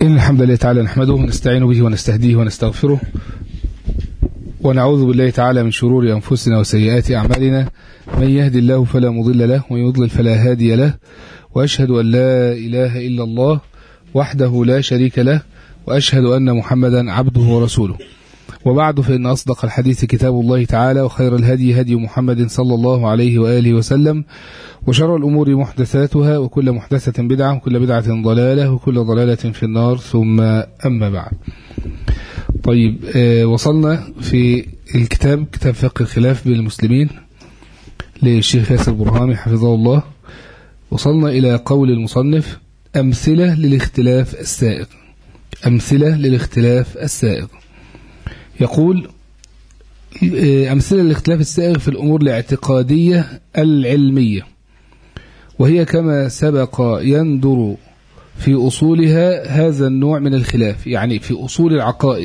إن الحمد لله تعالى نحمده ونستعين به ونستهديه ونستغفره ونعوذ بالله تعالى من شرور أنفسنا وسيئات أعمالنا من يهدي الله فلا مضل له ومن يضلل فلا هادي له وأشهد أن لا إله إلا الله وحده لا شريك له وأشهد أن محمدا عبده ورسوله وبعد فإن أصدق الحديث كتاب الله تعالى وخير الهدي هدي محمد صلى الله عليه وآله وسلم وشر الأمور محدثاتها وكل محدثة بدعة وكل بدعة ضلالة وكل ضلالة في النار ثم أما بعد طيب آه وصلنا في الكتاب كتاب فقه الخلاف بين المسلمين للشيخ ياسر برهامي حفظه الله وصلنا إلى قول المصنف أمثلة للاختلاف السائغ أمثلة للاختلاف السائغ يقول أمثلة للاختلاف السائغ في الأمور الاعتقادية العلمية وهي كما سبق يندر في أصولها هذا النوع من الخلاف يعني في أصول العقائد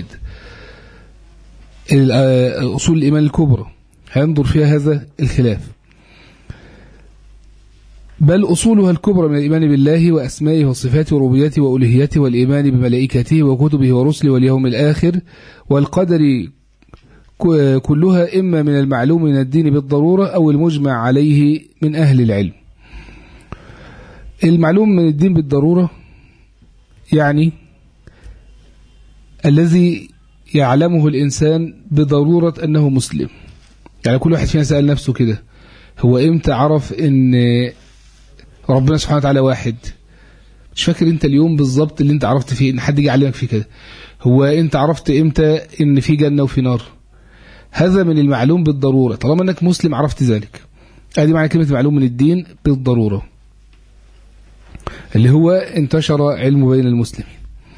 أصول الإيمان الكبرى هينظر فيها هذا الخلاف بل أصولها الكبرى من الإيمان بالله وأسمائه وصفاته وربوبيته وألوهيته والإيمان بملائكته وكتبه ورسله واليوم الآخر والقدر كلها إما من المعلوم من الدين بالضرورة أو المجمع عليه من أهل العلم المعلوم من الدين بالضرورة يعني الذي يعلمه الإنسان بضرورة أنه مسلم يعني كل واحد فينا سأل نفسه كده هو إمتى عرف أن ربنا سبحانه وتعالى واحد مش فاكر انت اليوم بالظبط اللي انت عرفت فيه ان حد جه يعلمك فيه كده هو انت عرفت امتى ان في جنة وفي نار هذا من المعلوم بالضرورة طالما انك مسلم عرفت ذلك ادي معنى كلمة معلوم من الدين بالضرورة اللي هو انتشر علم بين المسلمين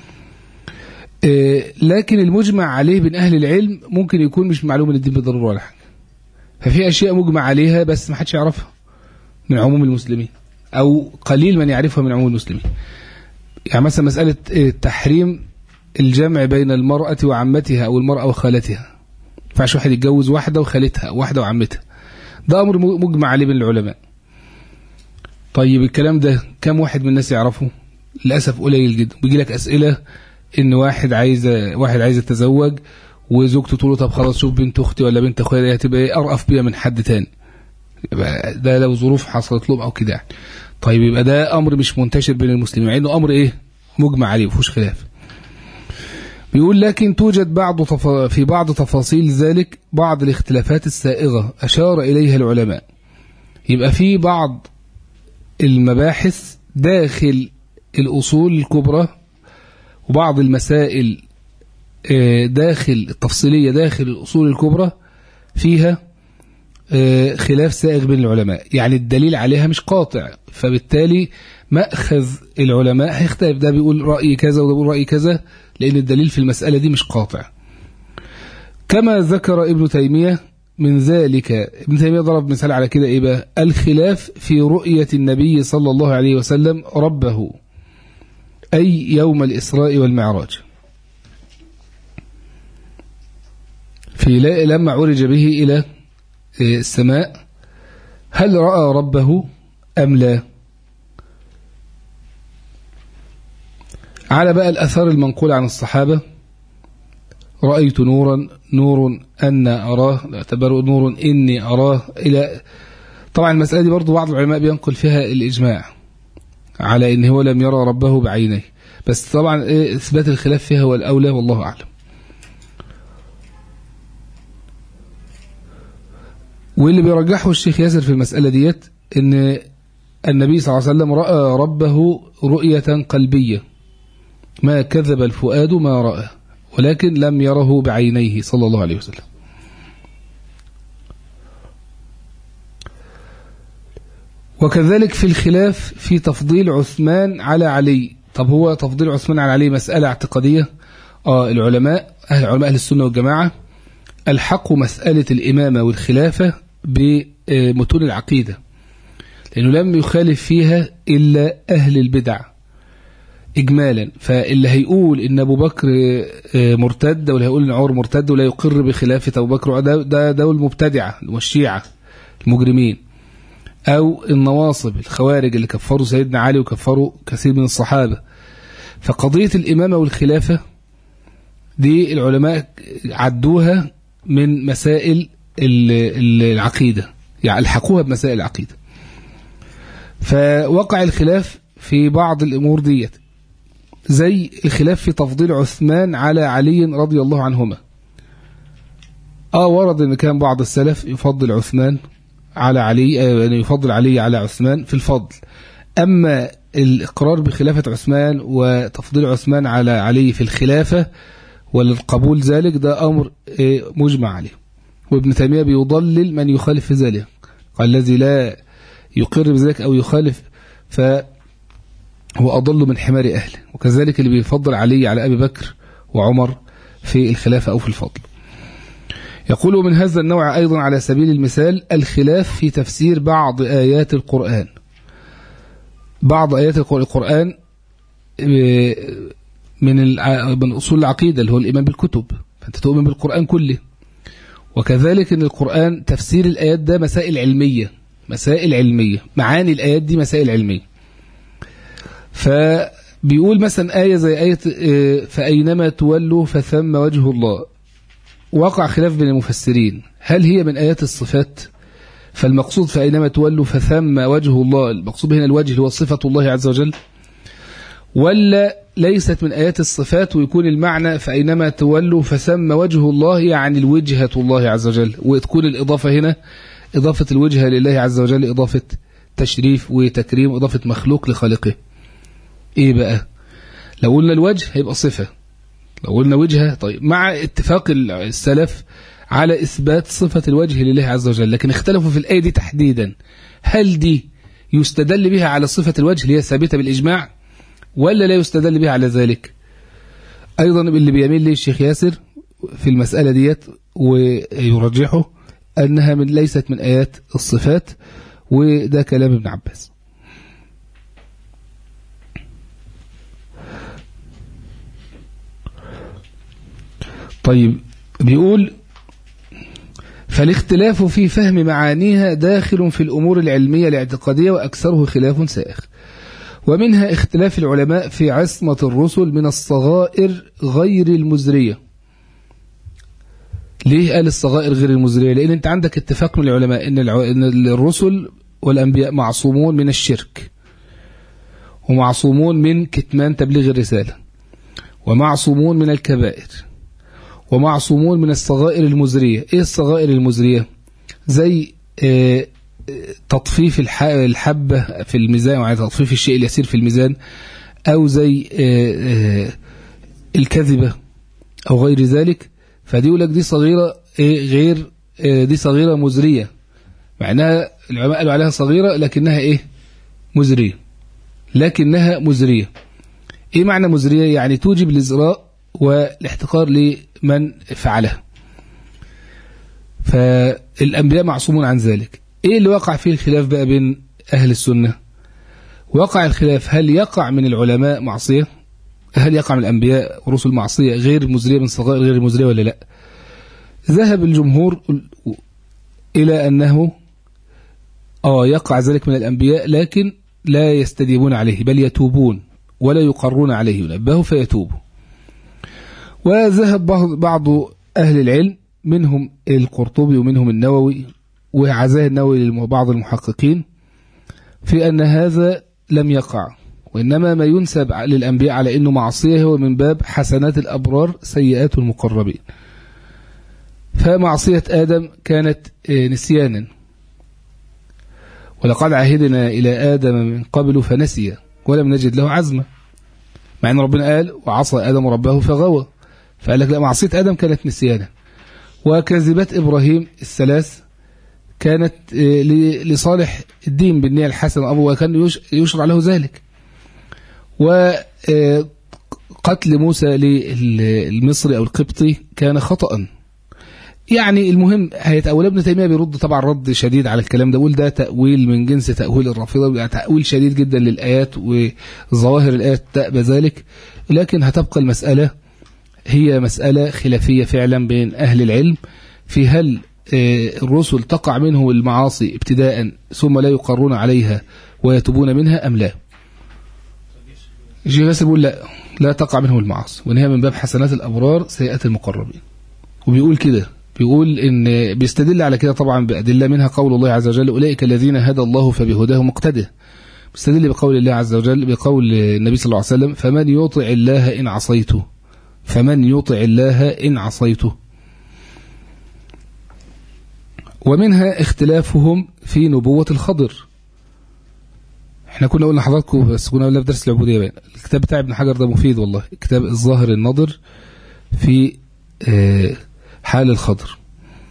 لكن المجمع عليه بين اهل العلم ممكن يكون مش معلوم من الدين بالضرورة ولا حاجة ففي اشياء مجمع عليها بس ما حدش يعرفها من عموم المسلمين أو قليل من يعرفها من عموم المسلمين يعني مثلا مسألة تحريم الجمع بين المرأة وعمتها أو المرأة وخالتها فعش واحد يتجوز واحدة وخالتها واحدة وعمتها ده أمر مجمع عليه بين العلماء طيب الكلام ده كم واحد من الناس يعرفه للأسف قليل جدا بيجي لك أسئلة إن واحد عايز واحد عايز يتزوج وزوجته تقول له طب خلاص شوف بنت أختي ولا بنت أخويا دي هتبقى إيه أرأف بيها من حد تاني يبقى ده لو ظروف حصلت لهم او كده يعني طيب يبقى ده امر مش منتشر بين المسلمين مع انه امر ايه مجمع عليه مفيهوش خلاف بيقول لكن توجد بعض تف... في بعض تفاصيل ذلك بعض الاختلافات السائغة أشار إليها العلماء يبقى في بعض المباحث داخل الأصول الكبرى وبعض المسائل داخل التفصيلية داخل الأصول الكبرى فيها خلاف سائغ بين العلماء يعني الدليل عليها مش قاطع فبالتالي مأخذ العلماء هيختلف ده بيقول رأي كذا وده بيقول رأي كذا لأن الدليل في المسألة دي مش قاطع كما ذكر ابن تيمية من ذلك ابن تيمية ضرب مثال على كده إيه بقى الخلاف في رؤية النبي صلى الله عليه وسلم ربه أي يوم الإسراء والمعراج في لما عرج به إلى السماء هل رأى ربه أم لا على بقى الأثار المنقول عن الصحابة رأيت نورا نور أن أراه اعتبروا نور إني أراه إلى طبعا المسألة دي برضو بعض العلماء بينقل فيها الإجماع على إن هو لم يرى ربه بعينيه بس طبعا إثبات الخلاف فيها هو الأولى والله أعلم واللي بيرجحه الشيخ ياسر في المسألة ديت ان النبي صلى الله عليه وسلم رأى ربه رؤية قلبية ما كذب الفؤاد ما رأى ولكن لم يره بعينيه صلى الله عليه وسلم وكذلك في الخلاف في تفضيل عثمان على علي طب هو تفضيل عثمان على علي مسألة اعتقادية آه العلماء أهل علماء أهل السنة والجماعة الحقوا مسألة الإمامة والخلافة بمتون العقيدة لأنه لم يخالف فيها إلا أهل البدع إجمالا فاللي هيقول إن أبو بكر مرتد واللي هيقول إن عمر مرتد ولا يقر بخلافة أبو بكر ده ده, ده المبتدعة والشيعة المجرمين أو النواصب الخوارج اللي كفروا سيدنا علي وكفروا كثير من الصحابة فقضية الإمامة والخلافة دي العلماء عدوها من مسائل العقيدة يعني الحقوها بمسائل العقيدة فوقع الخلاف في بعض الأمور ديت زي الخلاف في تفضيل عثمان على علي رضي الله عنهما اه ورد ان كان بعض السلف يفضل عثمان على علي آه يعني يفضل علي على عثمان في الفضل اما الاقرار بخلافة عثمان وتفضيل عثمان على علي في الخلافة والقبول ذلك ده امر آه مجمع عليه وابن تيمية بيضلل من يخالف في ذلك قال الذي لا يقر بذلك او يخالف فهو اضل من حمار اهله وكذلك اللي بيفضل علي على ابي بكر وعمر في الخلافة او في الفضل يقول من هذا النوع أيضا على سبيل المثال الخلاف في تفسير بعض آيات القرآن بعض آيات القرآن من من أصول العقيدة اللي هو الإيمان بالكتب فأنت تؤمن بالقرآن كله وكذلك أن القرآن تفسير الآيات ده مسائل علمية مسائل علمية معاني الآيات دي مسائل علمية فبيقول مثلا آية زي آية فأينما تولوا فثم وجه الله وقع خلاف بين المفسرين هل هي من آيات الصفات فالمقصود فأينما تولوا فثم وجه الله المقصود هنا الوجه هو صفة الله عز وجل ولا ليست من آيات الصفات ويكون المعنى فأينما تولوا فثم وجه الله يعني الوجهة الله عز وجل وتكون الإضافة هنا إضافة الوجهة لله عز وجل إضافة تشريف وتكريم إضافة مخلوق لخالقه إيه بقى لو قلنا الوجه هيبقى صفة لو قلنا وجهة طيب مع اتفاق السلف على إثبات صفة الوجه لله عز وجل لكن اختلفوا في الآية دي تحديدا هل دي يستدل بها على صفة الوجه اللي هي ثابتة بالإجماع ولا لا يستدل بها على ذلك أيضا اللي بيميل ليه الشيخ ياسر في المسألة ديت ويرجحه أنها من ليست من آيات الصفات وده كلام ابن عباس طيب بيقول فالاختلاف في فهم معانيها داخل في الأمور العلمية الاعتقادية وأكثره خلاف سائغ ومنها اختلاف العلماء في عصمة الرسل من الصغائر غير المزرية ليه قال الصغائر غير المزرية لأن أنت عندك اتفاق من العلماء إن, الع... إن الرسل والأنبياء معصومون من الشرك ومعصومون من كتمان تبليغ الرسالة ومعصومون من الكبائر ومعصومون من الصغائر المزرية ايه الصغائر المزرية زي اه تطفيف الحبة في الميزان يعني تطفيف الشيء اليسير في الميزان او زي اه اه الكذبة او غير ذلك فدي يقول لك دي صغيرة ايه غير دي صغيرة مزرية معناها العلماء قالوا عليها صغيرة لكنها ايه مزرية لكنها مزرية ايه معنى مزرية يعني توجب الازراء والاحتقار لمن فعلها فالأنبياء معصومون عن ذلك إيه اللي وقع فيه الخلاف بقى بين أهل السنة وقع الخلاف هل يقع من العلماء معصية هل يقع من الأنبياء ورسل معصية غير مزرية من صغائر غير مزرية ولا لا ذهب الجمهور إلى أنه آه يقع ذلك من الأنبياء لكن لا يستديمون عليه بل يتوبون ولا يقرون عليه ينبهوا فيتوبوا وذهب بعض أهل العلم منهم القرطبي ومنهم النووي وعزاه النووي لبعض المحققين في أن هذا لم يقع وإنما ما ينسب للأنبياء على أنه معصية هو من باب حسنات الأبرار سيئات المقربين فمعصية آدم كانت نسيانا ولقد عهدنا إلى آدم من قبل فنسي ولم نجد له عزمة مع أن ربنا قال وعصى آدم ربه فغوى فقال لك لا معصية آدم كانت نسيانا وكذبات إبراهيم الثلاث كانت لصالح الدين بالنية الحسنة أبو وكان يشرع له ذلك وقتل موسى للمصري أو القبطي كان خطأ يعني المهم هيتأول ابن تيمية بيرد طبعا رد شديد على الكلام ده يقول ده تأويل من جنس تأويل الرافضة يعني تأويل شديد جدا للآيات وظواهر الآيات تأبى ذلك لكن هتبقى المسألة هي مسألة خلافية فعلا بين أهل العلم في هل الرسل تقع منهم المعاصي ابتداء ثم لا يقرون عليها ويتوبون منها أم لا الشيخ ياسر بيقول لا لا تقع منهم المعاصي وإن هي من باب حسنات الأبرار سيئات المقربين وبيقول كده بيقول إن بيستدل على كده طبعا بأدلة منها قول الله عز وجل أولئك الذين هدى الله فبهداه مقتده بيستدل بقول الله عز وجل بقول النبي صلى الله عليه وسلم فمن يطع الله إن عصيته فمن يطع الله إن عصيته ومنها اختلافهم في نبوة الخضر احنا كنا قلنا لحضراتكم بس كنا قلنا في درس العبودية بقى. الكتاب بتاع ابن حجر ده مفيد والله كتاب الظاهر النضر في آه، حال الخضر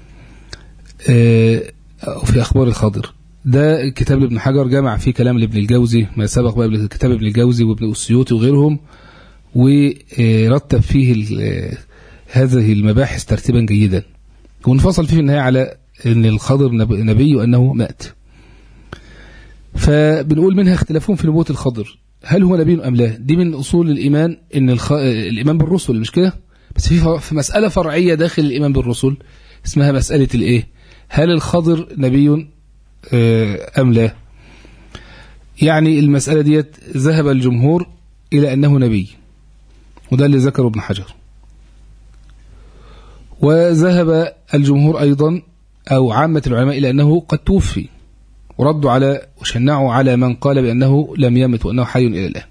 آه، أو في أخبار الخضر ده كتاب لابن حجر جمع فيه كلام لابن الجوزي ما سبق بقى كتاب ابن الجوزي وابن السيوطي وغيرهم ورتب فيه ال- آه، هذه المباحث ترتيبا جيدا وانفصل فيه في النهاية على أن الخضر نب- نبي وأنه مات فبنقول منها اختلافهم في نبوة الخضر هل هو نبي أم لا دي من أصول الإيمان إن الخ... الإيمان بالرسل مش كده بس في ف- في مسألة فرعية داخل الإيمان بالرسل اسمها مسألة الإيه هل الخضر نبي آه، أم لا يعني المسألة ديت ذهب الجمهور إلى أنه نبي وده اللي ذكره ابن حجر وذهب الجمهور أيضا أو عامة العلماء إلى أنه قد توفي وردوا على وشنعوا على من قال بأنه لم يمت وأنه حي إلى الآن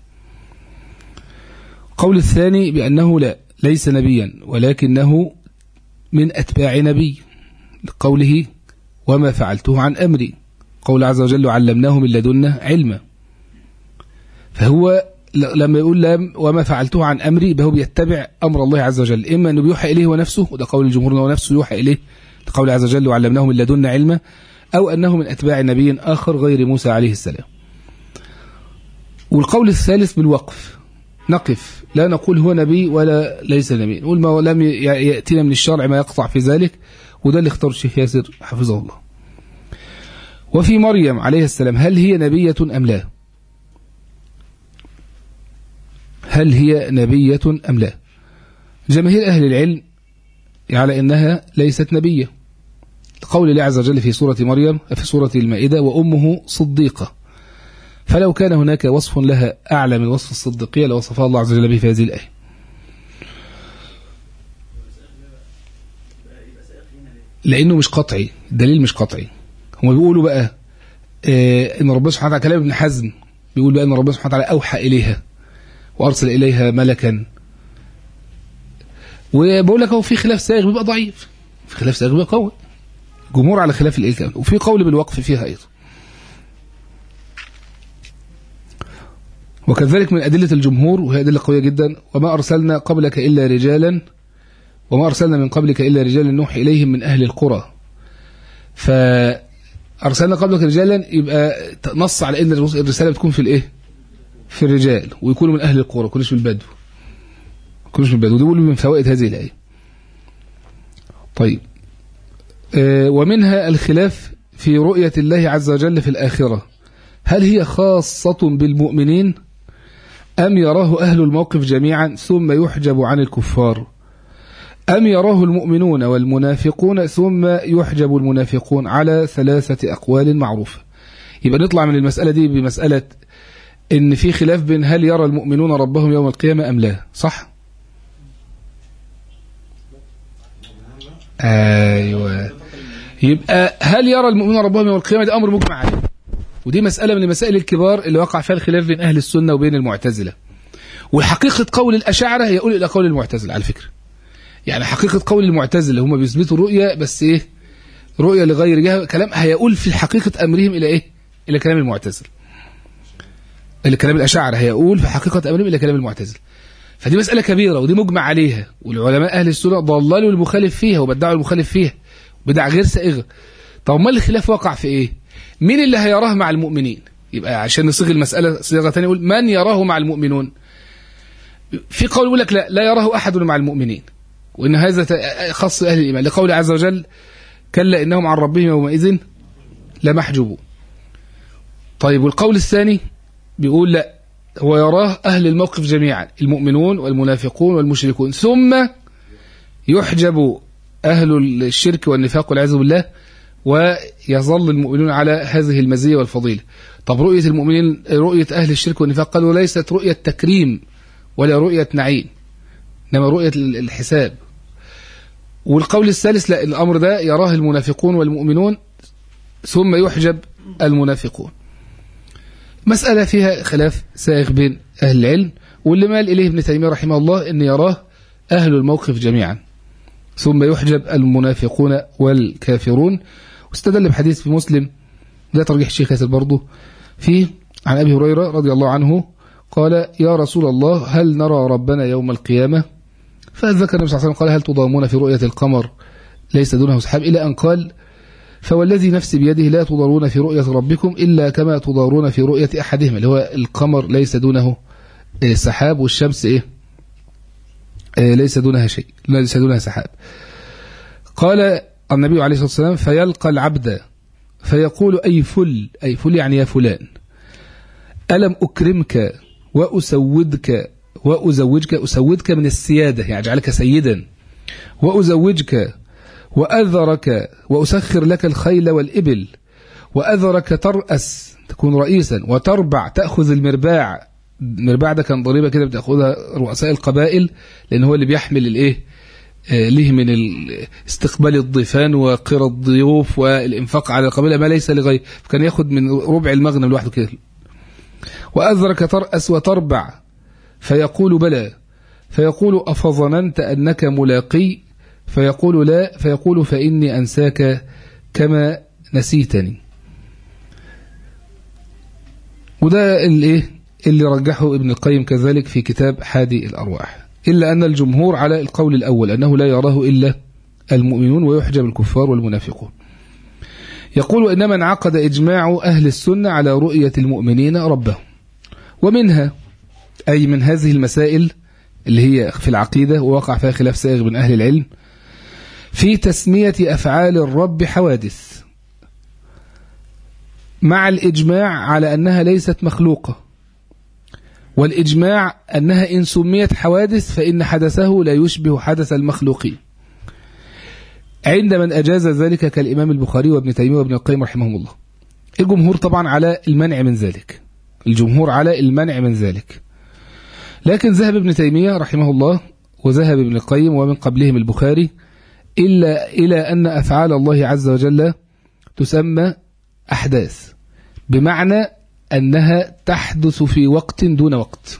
قول الثاني بأنه لا ليس نبيا ولكنه من أتباع نبي لقوله وما فعلته عن أمري قول عز وجل علمناه من لدنا علما فهو ل- لما يقول لم وما فعلته عن أمري فهو بيتبع أمر الله عز وجل إما أنه بيوحى إليه ونفسه وده قول الجمهور أنه نفسه يوحى إليه لقول عز وجل وعلمناه من لدنا علما أو أنه من أتباع نبي آخر غير موسى عليه السلام والقول الثالث بالوقف نقف لا نقول هو نبي ولا ليس نبي نقول ما لم ي- يأتينا من الشرع ما يقطع في ذلك وده اللي اختار الشيخ ياسر حفظه الله وفي مريم عليه السلام هل هي نبية أم لا هل هي نبية أم لا جماهير أهل العلم على أنها ليست نبية قول الله عز وجل في سورة مريم في سورة المائدة وأمه صديقة فلو كان هناك وصف لها أعلى من وصف الصديقية لوصفها الله عز وجل به في هذه الآية لأنه مش قطعي الدليل مش قطعي هم بيقولوا بقى آه إن ربنا سبحانه وتعالى كلام ابن حزم بيقول بقى إن ربنا سبحانه وتعالى أوحى إليها وأرسل إليها ملكا وبقول لك هو في خلاف سائغ بيبقى ضعيف في خلاف سائغ بيبقى قوي جمهور على خلاف الإلكام وفي قول بالوقف فيها أيضا وكذلك من أدلة الجمهور وهي أدلة قوية جدا وما أرسلنا قبلك إلا رجالا وما أرسلنا من قبلك إلا رجالا نوحي إليهم من أهل القرى فأرسلنا قبلك رجالا يبقى نص على أن الرسالة بتكون في الإيه في الرجال ويكونوا من أهل القرى كلش من البدو كلش من البدو ودول من فوائد هذه الآية طيب آه، ومنها الخلاف في رؤية الله عز وجل في الآخرة هل هي خاصة بالمؤمنين أم يراه أهل الموقف جميعا ثم يحجب عن الكفار أم يراه المؤمنون والمنافقون ثم يحجب المنافقون على ثلاثة أقوال معروفة يبقى نطلع من المسألة دي بمسألة إن في خلاف بين هل يرى المؤمنون ربهم يوم القيامة أم لا صح؟ أيوة يبقى هل يرى المؤمنون ربهم يوم القيامة ده أمر مجمع عليه ودي مسألة من المسائل الكبار اللي وقع فيها الخلاف بين أهل السنة وبين المعتزلة والحقيقة قول الأشاعرة يقول إلى قول المعتزلة على فكرة يعني حقيقة قول المعتزلة هم بيثبتوا رؤية بس إيه رؤية لغير جهة كلام هيقول في حقيقة أمرهم إلى إيه إلى كلام المعتزلة إلى كلام الأشاعرة هيقول في حقيقة أمرهم إلى كلام المعتزلة فدي مسألة كبيرة ودي مجمع عليها والعلماء أهل السنة ضللوا المخالف فيها وبدعوا المخالف فيها بدع غير سائغة طب ما الخلاف وقع في إيه مين اللي هيراه مع المؤمنين يبقى عشان نصيغ المسألة صيغة ثانية يقول من يراه مع المؤمنون في قول يقول لك لا لا يراه أحد مع المؤمنين وإن هذا خاص أهل الإيمان لقول عز وجل كلا إنهم عن ربهم يومئذ لمحجوبون طيب والقول الثاني بيقول لا هو يراه أهل الموقف جميعا المؤمنون والمنافقون والمشركون ثم يحجب أهل الشرك والنفاق والعياذ بالله ويظل المؤمنون على هذه المزية والفضيلة طب رؤية المؤمنين رؤية أهل الشرك والنفاق قالوا ليست رؤية تكريم ولا رؤية نعيم إنما رؤية الحساب والقول الثالث لا الأمر ده يراه المنافقون والمؤمنون ثم يحجب المنافقون مسألة فيها خلاف سائغ بين أهل العلم واللي مال إليه ابن تيمية رحمه الله أن يراه أهل الموقف جميعا ثم يحجب المنافقون والكافرون واستدل بحديث في مسلم لا ترجح الشيخ ياسر برضه فيه عن أبي هريرة رضي الله عنه قال يا رسول الله هل نرى ربنا يوم القيامة فذكر النبي صلى الله عليه وسلم قال هل تضامون في رؤية القمر ليس دونه سحاب إلى أن قال فوالذي نفسي بيده لا تضارون في رؤية ربكم إلا كما تضارون في رؤية أحدهم اللي هو القمر ليس دونه سحاب والشمس إيه ليس دونها شيء ليس دونها سحاب قال النبي عليه الصلاة والسلام فيلقى العبد فيقول أي فل أي فل يعني يا فلان ألم أكرمك وأسودك وأزوجك أسودك من السيادة يعني أجعلك سيدا وأزوجك وأذرك وأسخر لك الخيل والإبل وأذرك ترأس تكون رئيسا وتربع تأخذ المرباع المرباع ده كان ضريبة كده بتأخذها رؤساء القبائل لأن هو اللي بيحمل الإيه آه ليه من استقبال الضيفان وقرى الضيوف والإنفاق على القبيلة ما ليس لغير فكان ياخد من ربع المغنم لوحده كده وأذرك ترأس وتربع فيقول بلى فيقول أفظننت أنك ملاقي فيقول لا فيقول فإني أنساك كما نسيتني وده الايه اللي رجحه ابن القيم كذلك في كتاب حادي الأرواح إلا أن الجمهور على القول الأول أنه لا يراه إلا المؤمنون ويحجب الكفار والمنافقون يقول إنما انعقد إجماع أهل السنة على رؤية المؤمنين ربهم ومنها أي من هذه المسائل اللي هي في العقيدة ووقع فيها خلاف سائغ من أهل العلم في تسمية أفعال الرب حوادث مع الإجماع على أنها ليست مخلوقة والإجماع أنها إن سميت حوادث فإن حدثه لا يشبه حدث المخلوقين عند من أجاز ذلك كالإمام البخاري وابن تيمية وابن القيم رحمهم الله الجمهور طبعا على المنع من ذلك الجمهور على المنع من ذلك لكن ذهب ابن تيمية رحمه الله وذهب ابن القيم ومن قبلهم البخاري إلا إلى أن أفعال الله عز وجل تسمى أحداث بمعنى أنها تحدث في وقت دون وقت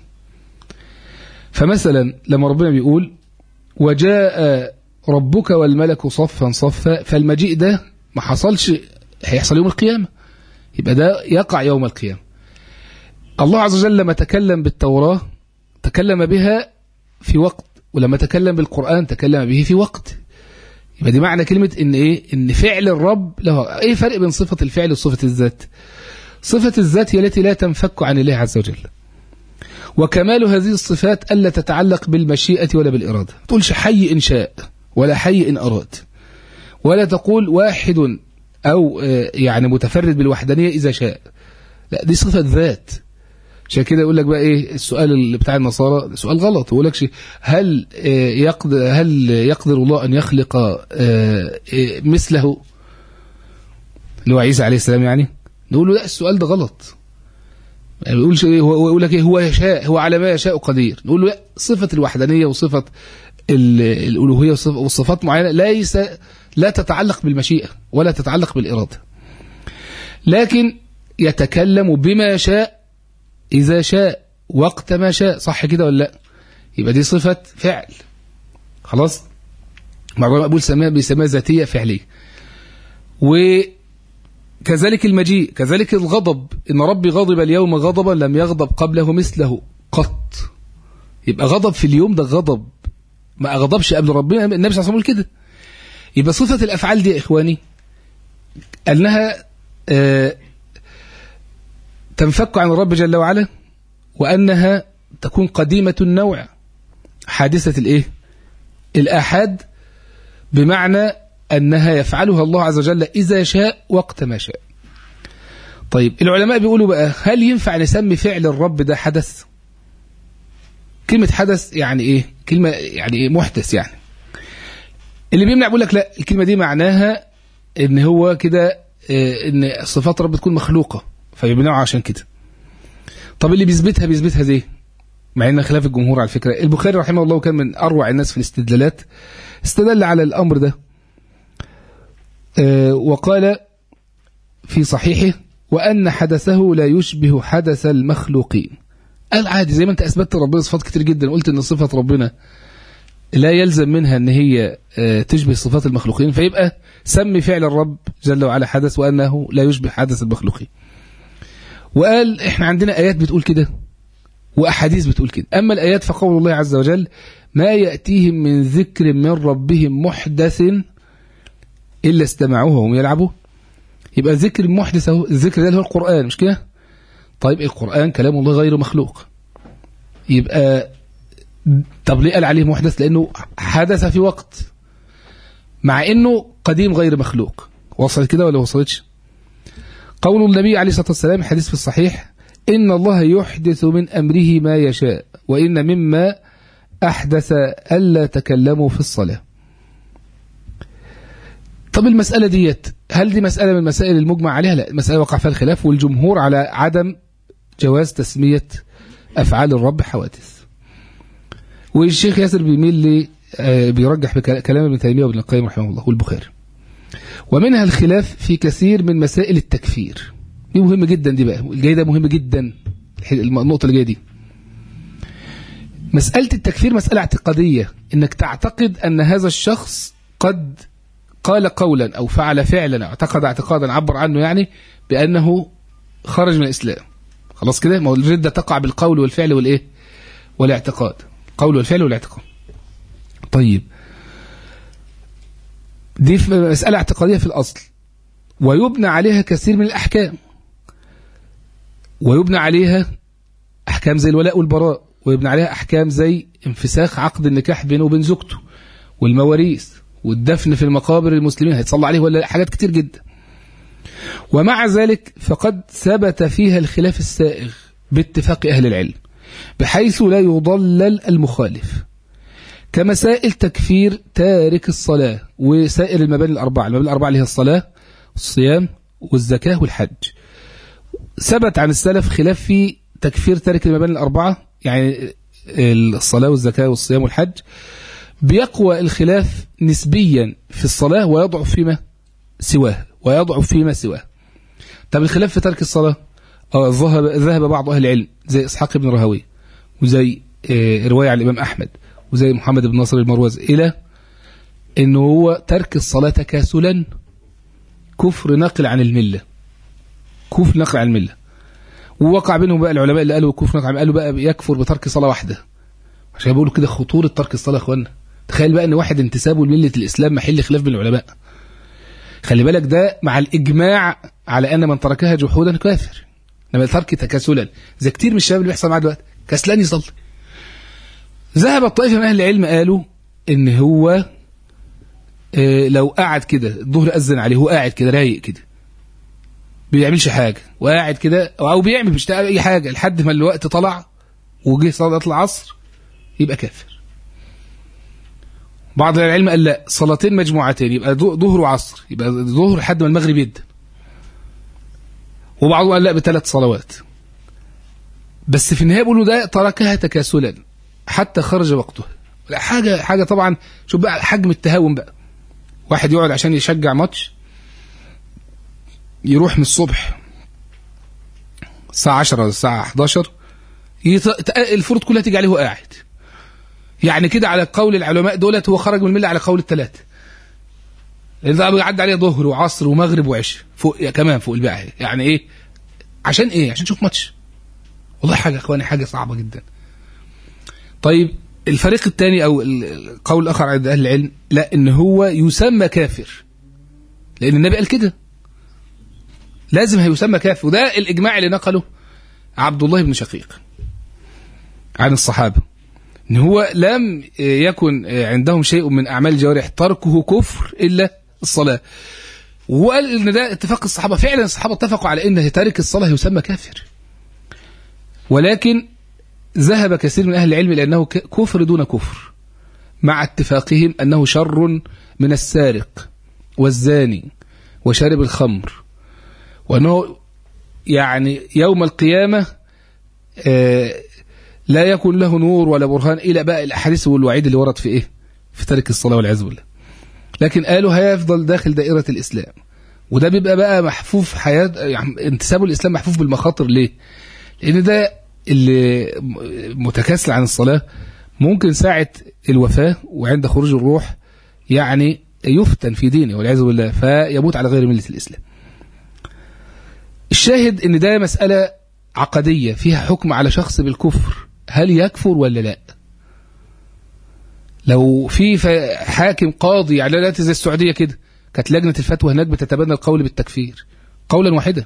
فمثلا لما ربنا بيقول وجاء ربك والملك صفا صفا فالمجيء ده ما حصلش هيحصل يوم القيامة يبقى ده يقع يوم القيامة الله عز وجل لما تكلم بالتوراة تكلم بها في وقت ولما تكلم بالقرآن تكلم به في وقت يبقى دي معنى كلمة ان ايه ان فعل الرب له ايه فرق بين صفة الفعل وصفة الذات صفة الذات هي التي لا تنفك عن الله عز وجل وكمال هذه الصفات ألا تتعلق بالمشيئة ولا بالإرادة تقولش حي إن شاء ولا حي إن أراد ولا تقول واحد أو يعني متفرد بالوحدانية إذا شاء لا دي صفة ذات عشان كده يقول لك بقى ايه السؤال اللي بتاع النصارى سؤال غلط يقول لك هل يقدر هل يقدر الله ان يخلق مثله اللي هو عيسى عليه السلام يعني نقول له لا السؤال ده غلط ما يقولش ايه هو يقول لك ايه هو يشاء هو على ما يشاء قدير نقول له لا صفه الوحدانيه وصفه الالوهيه وصفات معينه ليس لا تتعلق بالمشيئه ولا تتعلق بالاراده لكن يتكلم بما شاء إذا شاء وقت ما شاء صح كده ولا لا يبقى دي صفة فعل خلاص معظم أقول سماها بيسميها ذاتية فعلية وكذلك المجيء كذلك الغضب إن ربي غضب اليوم غضبا لم يغضب قبله مثله قط يبقى غضب في اليوم ده غضب ما أغضبش قبل ربنا النبي صلى الله عليه وسلم كده يبقى صفة الأفعال دي يا إخواني أنها آه تنفك عن الرب جل وعلا وأنها تكون قديمة النوع حادثة الإيه؟ الآحاد بمعنى أنها يفعلها الله عز وجل إذا شاء وقت ما شاء طيب العلماء بيقولوا بقى هل ينفع نسمي فعل الرب ده حدث كلمة حدث يعني إيه كلمة يعني إيه محدث يعني اللي بيمنع بيقول لك لا الكلمة دي معناها إن هو كده إيه إن صفات رب تكون مخلوقة فيمنعوا عشان كده طب اللي بيثبتها بيثبتها زي مع ان خلاف الجمهور على فكره البخاري رحمه الله كان من اروع الناس في الاستدلالات استدل على الامر ده آه، وقال في صحيحه وان حدثه لا يشبه حدث المخلوقين قال عادي زي ما انت اثبتت ربنا صفات كتير جدا قلت ان صفه ربنا لا يلزم منها ان هي آه، تشبه صفات المخلوقين فيبقى سمي فعل الرب جل وعلا حدث وانه لا يشبه حدث المخلوقين وقال احنا عندنا ايات بتقول كده واحاديث بتقول كده اما الايات فقول الله عز وجل ما ياتيهم من ذكر من ربهم محدث الا استمعوه وهم يلعبون يبقى ذكر محدث اهو الذكر ده اللي هو القران مش كده طيب القران كلام الله غير مخلوق يبقى طب ليه قال عليه محدث لانه حدث في وقت مع انه قديم غير مخلوق وصلت كده ولا وصلتش قول النبي عليه الصلاه والسلام حديث في الصحيح ان الله يحدث من امره ما يشاء وان مما احدث الا تكلموا في الصلاه طب المسألة ديت هل دي مسألة من المسائل المجمع عليها؟ لا مسألة وقع فيها الخلاف والجمهور على عدم جواز تسمية أفعال الرب حوادث. والشيخ ياسر بيميل لي آه، بيرجح بكلام ابن تيمية وابن القيم رحمه الله والبخاري. ومنها الخلاف في كثير من مسائل التكفير. دي مهمة جدا دي بقى، الجاي ده مهم جدا النقطة اللي جاية دي. مسألة التكفير مسألة اعتقادية، إنك تعتقد أن هذا الشخص قد قال قولا أو فعل فعلا أو اعتقد اعتقادا عبر عنه يعني بأنه خرج من الإسلام خلاص كده ما هو الردة تقع بالقول والفعل والإيه والاعتقاد القول والفعل والاعتقاد طيب دي في مسألة اعتقادية في الأصل ويبنى عليها كثير من الأحكام ويبنى عليها أحكام زي الولاء والبراء ويبنى عليها أحكام زي انفساخ عقد النكاح بينه وبين زوجته والمواريث والدفن في المقابر المسلمين هيتصلى عليه ولا لا؟ حاجات كتير جدا ومع ذلك فقد ثبت فيها الخلاف السائغ باتفاق أهل العلم بحيث لا يضلل المخالف كمسائل تكفير تارك الصلاة وسائر المباني الأربعة المباني الأربعة اللي هي الصلاة والصيام والزكاة والحج ثبت عن السلف خلاف في تكفير تارك المباني الأربعة يعني الصلاة والزكاة والصيام والحج بيقوى الخلاف نسبيا في الصلاة ويضعف فيما سواه ويضعف فيما سواه طب الخلاف في ترك الصلاة اه ذهب ذهب بعض أهل العلم زي إسحاق بن راهوي وزي آه، رواية عن الإمام أحمد وزي محمد بن ناصر المروزي إلى إنه هو ترك الصلاة تكاسلا كفر نقل عن الملة كفر نقل عن الملة ووقع بينهم بقى العلماء اللي قالوا كفر نقل عن قالوا بقى يكفر بترك صلاة واحدة عشان بيقولوا كده خطورة ترك الصلاة يا اخوانا تخيل بقى ان واحد انتسابه لملة الاسلام محل خلاف بين العلماء خلي بالك ده مع الاجماع على ان من تركها جحودا كافر انما ترك تكاسلا زي كتير من الشباب اللي بيحصل معاه دلوقتي كسلان يصلي ذهب الطائفه من اهل العلم قالوا ان هو آه، لو قعد كده الظهر اذن عليه هو قاعد كده رايق كده بيعملش حاجه وقاعد كده او بيعمل بيشتغل اي حاجه لحد ما الوقت طلع وجه صلاه العصر يبقى كافر بعض العلم قال لا صلاتين مجموعتين يبقى ظهر وعصر يبقى ظهر لحد ما المغرب يبدا وبعضهم قال لا بثلاث صلوات بس في النهايه بيقولوا ده تركها تكاسلا حتى خرج وقتها لا حاجه حاجه طبعا شوف بقى حجم التهاون بقى واحد يقعد عشان يشجع ماتش يروح من الصبح الساعه 10 ولا الساعه 11 يت... الفروض كلها تيجي عليه وهو قاعد يعني كده على قول العلماء دولت هو خرج من المله على قول الثلاثه لان ده بيعدي عليه ظهر وعصر ومغرب وعشاء فوق يا كمان فوق الباقي يعني ايه عشان ايه عشان نشوف ماتش والله حاجه يا اخواني حاجه صعبه جدا طيب الفريق الثاني او القول الاخر عند اهل العلم لا ان هو يسمى كافر لان النبي قال كده لازم هيسمى كافر وده الاجماع اللي نقله عبد الله بن شقيق عن الصحابه ان هو لم يكن عندهم شيء من اعمال الجوارح تركه كفر الا الصلاه وهو قال ان ده اتفاق الصحابه فعلا الصحابه اتفقوا على ان تارك الصلاه يسمى كافر ولكن ذهب كثير من اهل العلم لانه كفر دون كفر مع اتفاقهم انه شر من السارق والزاني وشارب الخمر وانه يعني يوم القيامه لا يكون له نور ولا برهان إلى بقى الأحاديث والوعيد اللي ورد في إيه في ترك الصلاة والعياذ بالله لكن قالوا هيفضل داخل دائرة الإسلام وده بيبقى بقى محفوف حياة يعني انتسابه الإسلام محفوف بالمخاطر ليه لأن ده اللي متكاسل عن الصلاة ممكن ساعة الوفاة وعند خروج الروح يعني يفتن في دينه والعياذ بالله فيموت على غير ملة الإسلام الشاهد ان ده مسألة عقدية فيها حكم على شخص بالكفر هل يكفر ولا لا لو في حاكم قاضي يعني لا زي السعودية كده كانت لجنة الفتوى هناك بتتبنى القول بالتكفير قولا واحدا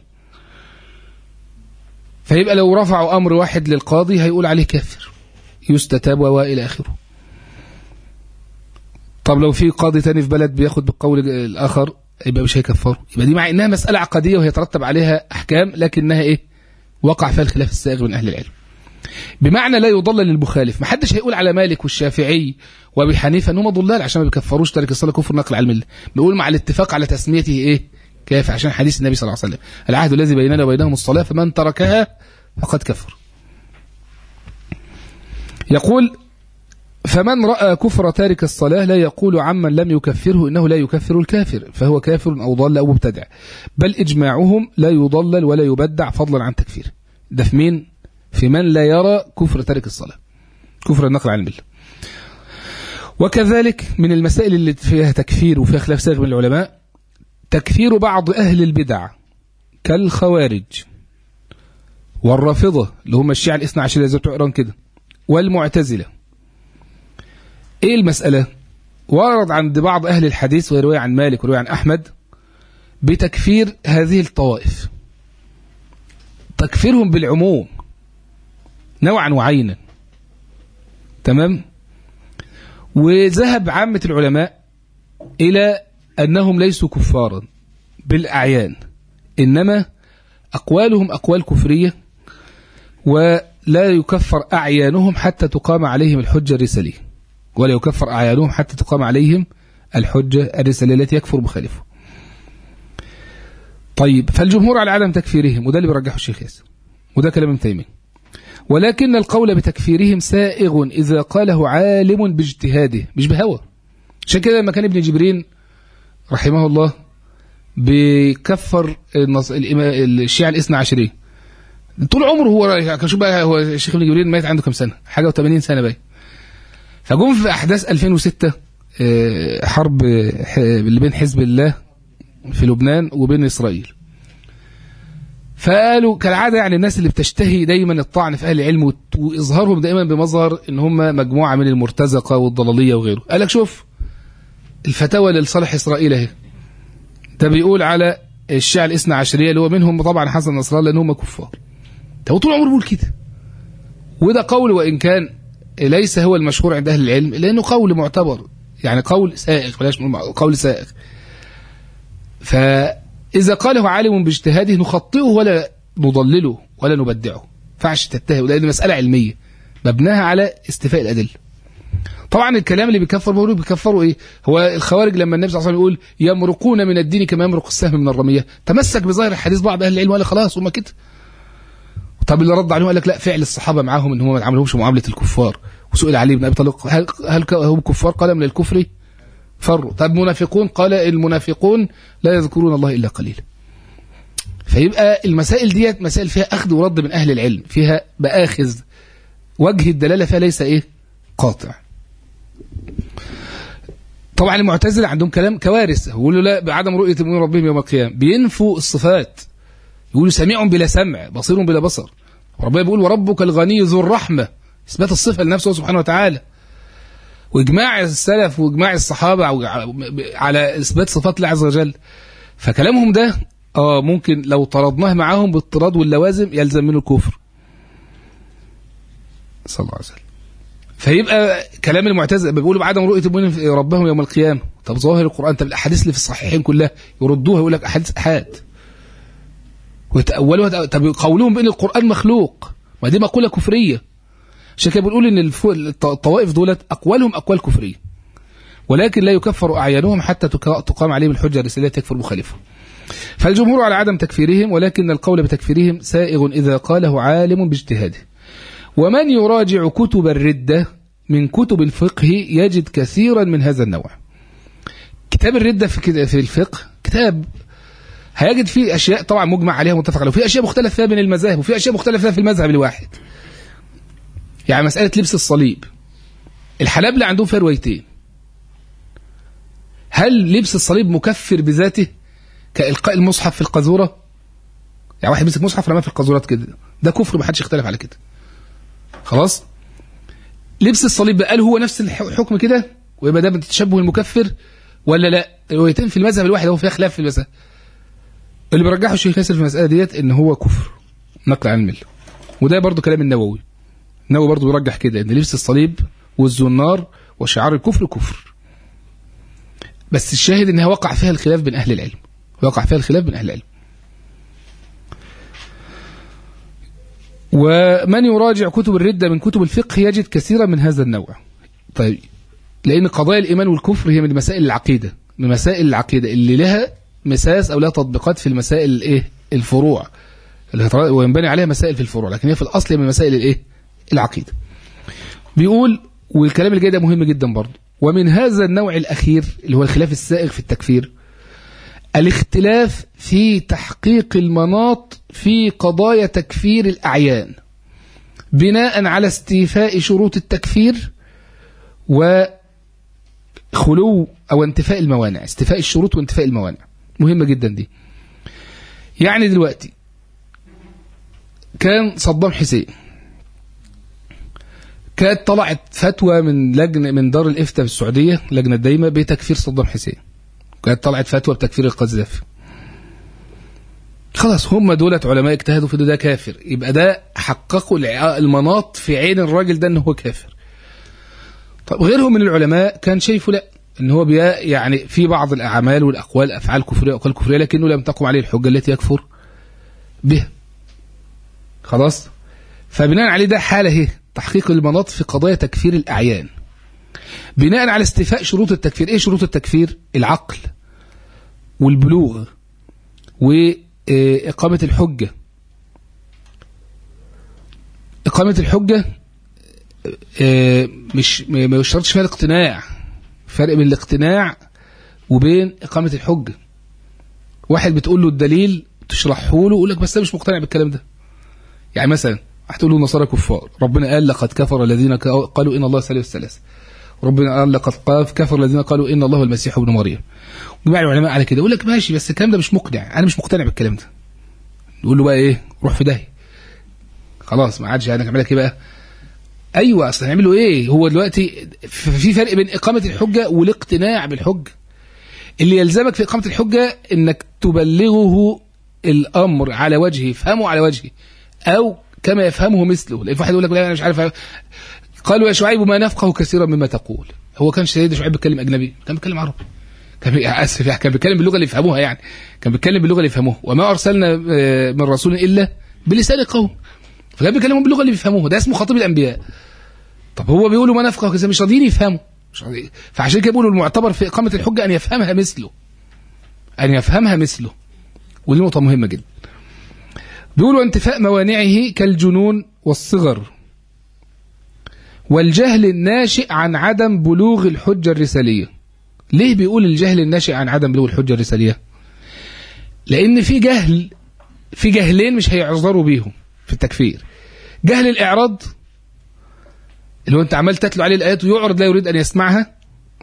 فيبقى لو رفعوا أمر واحد للقاضي هيقول عليه كافر يستتاب وإلى آخره طب لو في قاضي تاني في بلد بياخد بالقول الآخر يبقى مش هيكفره يبقى دي مع انها مسألة عقدية وهيترتب عليها أحكام لكنها إيه وقع فيها الخلاف السائغ من أهل العلم بمعنى لا يضلل المخالف ما حدش هيقول على مالك والشافعي وابي حنيفه انهم ضلال عشان ما بيكفروش تارك الصلاه كفر نقل على المله بيقول مع الاتفاق على تسميته ايه كافر عشان حديث النبي صلى الله عليه وسلم العهد الذي بيننا وبينهم الصلاه فمن تركها فقد كفر يقول فمن رأى كفر تارك الصلاة لا يقول عمن لم يكفره إنه لا يكفر الكافر فهو كافر أو ضل أو مبتدع بل إجماعهم لا يضلل ولا يبدع فضلا عن تكفيره ده في مين؟ في من لا يرى كفر تارك الصلاة كفر النقل عن المله وكذلك من المسائل اللي فيها تكفير وفيها خلاف سائغ من العلماء تكفير بعض أهل البدع كالخوارج والرافضة اللي هم الشيعة الاثنى عشر زي بتوع إيران كده والمعتزلة إيه المسألة؟ ورد عند بعض أهل الحديث ويروي عن مالك ويروي عن أحمد بتكفير هذه الطوائف تكفيرهم بالعموم نوعا وعينا تمام وذهب عامة العلماء إلى أنهم ليسوا كفارا بالأعيان إنما أقوالهم أقوال كفرية ولا يكفر أعيانهم حتى تقام عليهم الحجة الرسالية ولا يكفر أعيانهم حتى تقام عليهم الحجة الرسالية التي يكفر مخالفه طيب فالجمهور على عدم تكفيرهم وده اللي بيرجحه الشيخ ياسر وده كلام ابن تيميه ولكن القول بتكفيرهم سائغ إذا قاله عالم باجتهاده مش بهوى عشان كده لما كان ابن جبرين رحمه الله بيكفر الشيعة الاثنى عشرية طول عمره هو شوف بقى هو الشيخ ابن جبرين مات عنده كام سنة حاجة و80 سنة باين فجم في أحداث 2006 حرب اللي بين حزب الله في لبنان وبين إسرائيل فقالوا كالعادة يعني الناس اللي بتشتهي دايما الطعن في أهل العلم وإظهارهم دائما بمظهر إن هم مجموعة من المرتزقة والضلالية وغيره قال لك شوف الفتاوى لصالح إسرائيل اهي ده بيقول على الشيعة الاثنى عشرية اللي هو منهم طبعا حسن نصر الله لأن هم كفار ده طول عمره بيقول كده وده قول وإن كان ليس هو المشهور عند أهل العلم لأنه قول معتبر يعني قول سائغ بلاش قول سائغ فإذا قاله عالم باجتهاده نخطئه ولا نضلله ولا نبدعه فعش تتهم لأن مسألة علمية مبناها على استفاء الأدلة طبعا الكلام اللي بيكفر بيقولوا بيكفروا ايه هو الخوارج لما النبي صلى الله عليه وسلم يقول يمرقون من الدين كما يمرق السهم من الرميه تمسك بظاهر الحديث بعض اهل العلم وقال خلاص هم كده طب اللي رد عليهم قال لك لا فعل الصحابه معاهم ان هم ما عملهمش معامله الكفار وسئل علي بن ابي طالب هل هل هم كفار قال من الكفر فروا طب منافقون قال المنافقون لا يذكرون الله الا قليلا فيبقى المسائل ديت مسائل فيها اخذ ورد من اهل العلم فيها باخذ وجه الدلاله فيها ليس ايه قاطع طبعا المعتزله عندهم كلام كوارث يقولوا لا بعدم رؤيه من ربهم يوم القيامه بينفوا الصفات يقولوا سميع بلا سمع بصير بلا بصر ربنا بيقول وربك الغني ذو الرحمه اثبات الصفه لنفسه سبحانه وتعالى واجماع السلف واجماع الصحابه على اثبات صفات الله عز وجل فكلامهم ده اه ممكن لو طردناه معاهم بالطراد واللوازم يلزم منه الكفر صلى الله عليه وسلم فيبقى كلام المعتزله بيقولوا بعدم رؤيه المؤمنين ربهم يوم القيامه طب ظاهر القران طب الاحاديث اللي في الصحيحين كلها يردوها يقول لك احاديث احاد ويتاولوها طب قولهم بان القران مخلوق ما دي مقوله كفريه عشان كده بنقول ان الطوائف دولت اقوالهم اقوال كفريه ولكن لا يكفر اعيانهم حتى تقام عليهم الحجه الرساليه تكفر مخالفه فالجمهور على عدم تكفيرهم ولكن القول بتكفيرهم سائغ اذا قاله عالم باجتهاده ومن يراجع كتب الردة من كتب الفقه يجد كثيرا من هذا النوع كتاب الردة في كده- في الفقه كتاب هيجد فيه أشياء طبعا مجمع عليها متفق عليها وفي أشياء مختلف فيها بين المذاهب وفي أشياء مختلف فيها في المذهب الواحد يعني مسألة لبس الصليب الحنابلة عندهم فيها روايتين هل لبس الصليب مكفر بذاته كإلقاء المصحف في القاذورة يعني واحد مسك مصحف رماه في القاذورات كده ده كفر ما حدش يختلف على كده خلاص لبس الصليب بقى هل هو نفس الح- الحكم كده ويبقى ده من التشبه المكفر ولا لا الروايتين في المذهب الواحد هو فيها خلاف في المذهب اللي بيرجحه الشيخ ياسر في المسألة ديت ان هو كفر نقل عن المله وده برضو كلام النووي النووي برضو بيرجح كده ان لبس الصليب والزنار وشعار الكفر كفر بس الشاهد انها وقع فيها الخلاف بين اهل العلم وقع فيها الخلاف بين اهل العلم ومن يراجع كتب الردة من كتب الفقه يجد كثيرا من هذا النوع طيب لأن قضايا الإيمان والكفر هي من مسائل العقيدة من مسائل العقيدة اللي لها مساس أو لها تطبيقات في المسائل الإيه الفروع اللي هترا- وينبني عليها مسائل في الفروع لكن هي في الأصل هي من مسائل الإيه العقيدة بيقول والكلام اللي جاي ده مهم جدا برضه ومن هذا النوع الأخير اللي هو الخلاف السائغ في التكفير الاختلاف في تحقيق المناط في قضايا تكفير الأعيان بناء على استيفاء شروط التكفير وخلو أو انتفاء الموانع استيفاء الشروط وانتفاء الموانع مهمة جدا دي يعني دلوقتي كان صدام حسين كانت طلعت فتوى من لجنة من دار الإفتاء في السعودية لجنة دايمة بتكفير صدام حسين كانت طلعت فتوى بتكفير القذافي خلاص هم دولة علماء اجتهدوا في ده, ده كافر يبقى ده حققوا الع- المناط في عين الراجل ده ان هو كافر طب غيرهم من العلماء كان شايفه لا ان هو بيا يعني في بعض الاعمال والاقوال افعال كفريه واقوال كفريه لكنه لم تقم عليه الحجه التي يكفر بها خلاص فبناء عليه ده حاله هي تحقيق المناط في قضايا تكفير الاعيان بناء على استيفاء شروط التكفير ايه شروط التكفير العقل والبلوغ وإقامة الحجة إقامة الحجة آه، مش ما ما يشترطش فيها الاقتناع فرق بين الاقتناع وبين إقامة الحجة واحد بتقول له الدليل تشرحه له يقول لك بس أنا مش مقتنع بالكلام ده يعني مثلا هتقول له النصارى كفار ربنا قال لقد كفر الذين ك- قالوا إن الله ثالث ثلاثة ربنا قال لقد قاف كفر الذين قالوا إن الله هو المسيح ابن مريم جماعة العلماء على كده يقول لك ماشي بس الكلام ده مش مقنع انا مش مقتنع بالكلام ده نقول له بقى ايه روح في داهيه خلاص ما عادش هنعمل لك ايه بقى ايوه اصل هنعمله ايه هو دلوقتي ف- في فرق بين اقامه الحجه والاقتناع بالحجه اللي يلزمك في اقامه الحجه انك تبلغه الامر على وجهه يفهمه على وجهه او كما يفهمه مثله لان في واحد يقول لك لا انا مش عارف قالوا يا شعيب ما نفقه كثيرا مما تقول هو كان سيدنا شعيب بيتكلم اجنبي كان بيتكلم عربي كان بي- اسف يعني كان بيتكلم باللغه اللي يفهموها يعني كان بيتكلم باللغه اللي يفهموها وما ارسلنا آه، من رسول الا بلسان قوم فكان بيكلمهم باللغه اللي بيفهموها ده اسمه خطيب الانبياء طب هو بيقولوا ما نفقه كذا مش راضيين يفهموا مش راضيين. فعشان كده بيقولوا المعتبر في اقامه الحجه ان يفهمها مثله ان يفهمها مثله ودي نقطه مهمه جدا بيقولوا انتفاء موانعه كالجنون والصغر والجهل الناشئ عن عدم بلوغ الحجه الرساليه ليه بيقول الجهل الناشئ عن عدم بلوغ الحجة الرسالية لأن في جهل في جهلين مش هيعذروا بيهم في التكفير جهل الإعراض اللي هو أنت عمال تتلو عليه الآيات ويعرض لا يريد أن يسمعها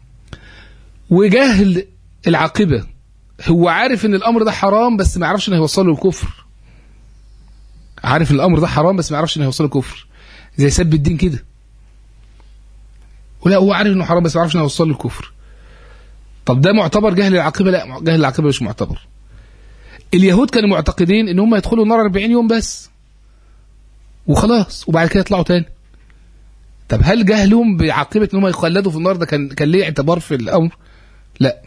وجهل العاقبة هو عارف ان الامر ده حرام بس ما يعرفش انه هيوصله الكفر عارف ان الامر ده حرام بس ما يعرفش انه هيوصله الكفر زي سب الدين كده ولا هو عارف انه حرام بس ما يعرفش انه هيوصله الكفر طب ده معتبر جهل العاقبه لا جهل العاقبه مش معتبر اليهود كانوا معتقدين ان هم يدخلوا النار 40 يوم بس وخلاص وبعد كده يطلعوا تاني طب هل جهلهم بعاقبه ان هم يخلدوا في النار ده كان كان ليه اعتبار في الامر لا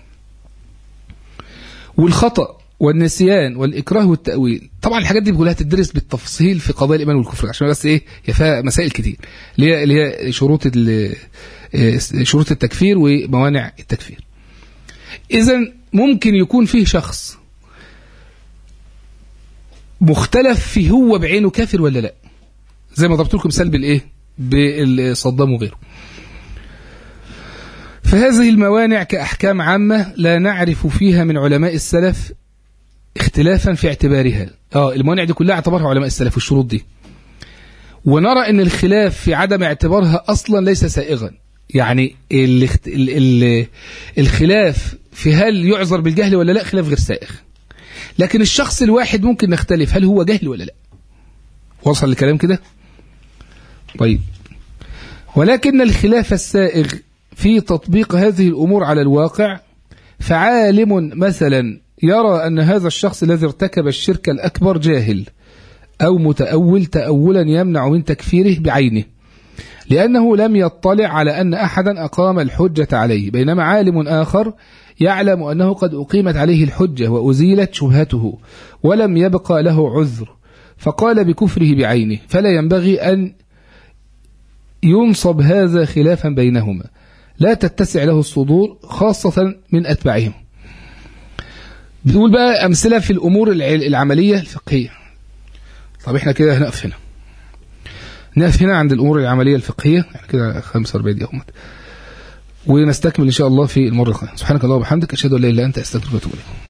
والخطأ والنسيان والإكراه والتأويل طبعا الحاجات دي كلها تدرس بالتفصيل في قضايا الإيمان والكفر عشان بس إيه هي فيها مسائل كتير اللي هي اللي هي شروط شروط التكفير وموانع التكفير إذا ممكن يكون فيه شخص مختلف في هو بعينه كافر ولا لا زي ما ضربت لكم مثال بالايه بصدام وغيره فهذه الموانع كأحكام عامة لا نعرف فيها من علماء السلف اختلافا في اعتبارها اه الموانع دي كلها اعتبرها علماء السلف الشروط دي ونرى ان الخلاف في عدم اعتبارها اصلا ليس سائغا يعني الاخت... ال... ال... الخلاف في هل يعذر بالجهل ولا لا خلاف غير سائغ لكن الشخص الواحد ممكن نختلف هل هو جهل ولا لا وصل الكلام كده طيب ولكن الخلاف السائغ في تطبيق هذه الأمور على الواقع فعالم مثلا يرى أن هذا الشخص الذي ارتكب الشرك الأكبر جاهل أو متأول تأولا يمنع من تكفيره بعينه لأنه لم يطلع على أن أحدا أقام الحجة عليه بينما عالم آخر يعلم أنه قد أقيمت عليه الحجة وأزيلت شبهته ولم يبقى له عذر فقال بكفره بعينه فلا ينبغي أن ينصب هذا خلافا بينهما لا تتسع له الصدور خاصة من أتباعهم بنقول بقى أمثلة في الأمور العملية الفقهية طب احنا كده هنقف هنا نقف هنا عند الأمور العملية الفقهية احنا كده 45 دقيقة ونستكمل إن شاء الله في المرة القادمة سبحانك اللهم وبحمدك أشهد أن لا إله إلا أنت أستغفرك وأتوب إليك